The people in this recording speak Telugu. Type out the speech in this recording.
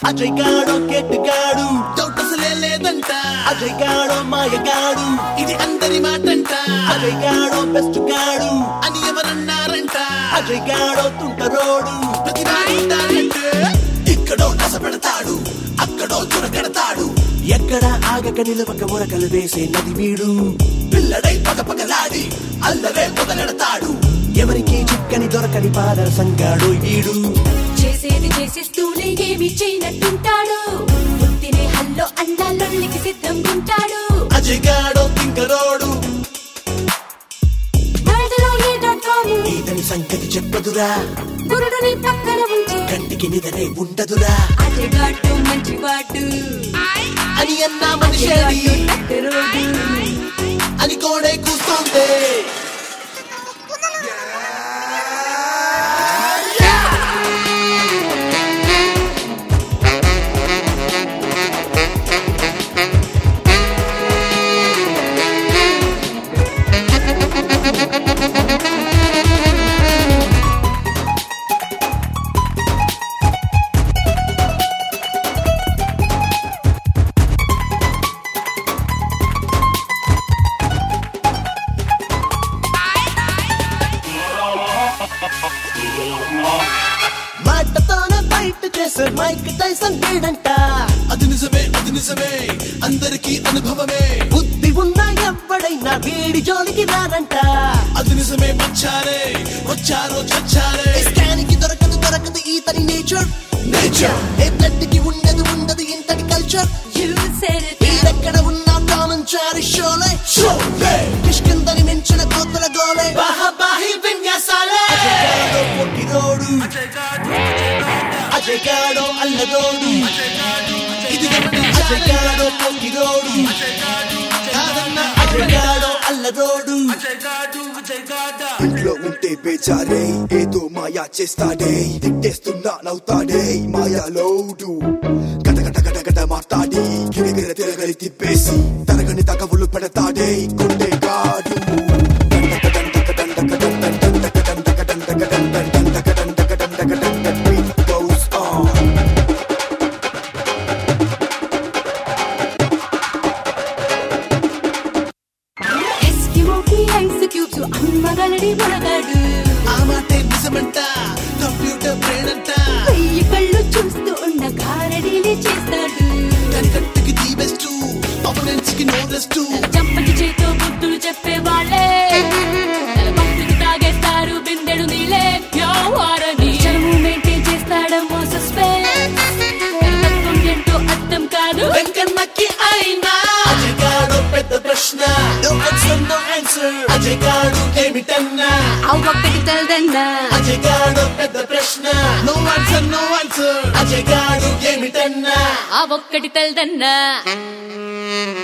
అజయ్ గాడో కెట్టుగాడు డౌట్ అసలే లేదంట అజయ్ గాడో మాయగాడు ఇది అందరి మాటంట అజయ్ గాడో బెస్ట్ గాడు అని ఎవరన్నారంట అజయ్ గాడో తుంటరోడు ప్రతి వాడుంటారంటే ఇక్కడో నస పెడతాడు అక్కడో చురగడతాడు ఎక్కడ ఆగక నిలవక మురకలు వేసే నది వీడు పిల్లడై పగ పగలాడి అల్లరే మొదలెడతాడు ఎవరికి చిక్కని దొరకని పాదర సంగాడు వీడు చేసేది చేసేస్తూనే ఏమి చేయనట్టుంటాడు బుద్ధినే హల్లో అన్నాలొల్లికి సిద్ధం ఉంటాడు అజయ్ గాడో తింకరోడు వరదలో ఏ డాట్ కామ్ ఈతని సంగతి చెప్పదురా గురుడుని పక్కన ఉంచి కంటికి నిదనే ఉండదురా అజగాడు మంచివాడు అని అన్నా మనిషేది అజగాడు టక్కరోడు అని కోడే కూస్తోంది మాటతోనే బయట చేసే మైక్ టైసన్ వీడంట అది నిజమే అది నిజమే అందరికీ అనుభవమే బుద్ధి ఉన్నా ఎవ్వడైనా వీడి జోలికి రారంట అది నిజమే మచ్చారే వచ్చారో చచ్చారే స్కానికి దొరకదు దొరకదు ఈతని నేచర్ నేచర్ ఏ బ్లడ్ కి ఉండదు ఉండదు ఇంతటి కల్చర్ You said it వీడెక్కడ ఉన్నా టామన్ చారి షోలే షోలే కిష్కిందని మించిన కోతల గోలే బాహబాహి విన్యాసాలే అజగాడో పొట్టిరోడు అజగాడో అల్లరోడు ఇది అజగాడో పొట్టిరోడు కాదన్నా అజగాడో అల్లరోడు ఇంట్లో ఉంటే బేచారే ఏదో మాయా చేస్తాడే తిట్టేస్తున్నా నవ్వుతాడే మాయాలోడు గట గట గట గట మాట్లాడి గిరగిర తిరగలి తిప్పేసి తరగని తగవులు పెడతాడే కొండేగాడు Goes on. ఎస్కిమోకి ఐస్ క్యూబ్స్ అమ్మగలడి మునగాడు ఆ మాటే నిజమంట కంప్యూటర్ బ్రెయిన్ అంట వెయ్యి కళ్ళు చూస్తూ ఉన్న గారడీలే చేస్తాడు కనికట్టుకి ది బెస్ట్ ఆపోనెంట్స్ కి నో రెస్ట్ చంపటి చేతో బుద్ధులు చెప్పే వాళ్ళే భక్తులు తాగేస్తారు బిందెడు నీలే వ్యవహారని చనువు మెయింటైన్ చేస్తాడమ్మో సస్పెన్స్ తత్వం ఏంటో అర్థం కాదు వెంకన్నకి అయినా అజగాడు పెద్ద ప్రశ్న నో ఆన్సర్ నో ఆన్సర్ అజగాడు ఏమిటన్నా ఆ ఒక్కటి తెల్దన్నా అజగాడు పెద్ద ప్రశ్న నో ఆన్సర్ నో ఆన్సర్ అజగాడు ఏమిటన్నా ఆ ఒక్కటి తెల్దన్నా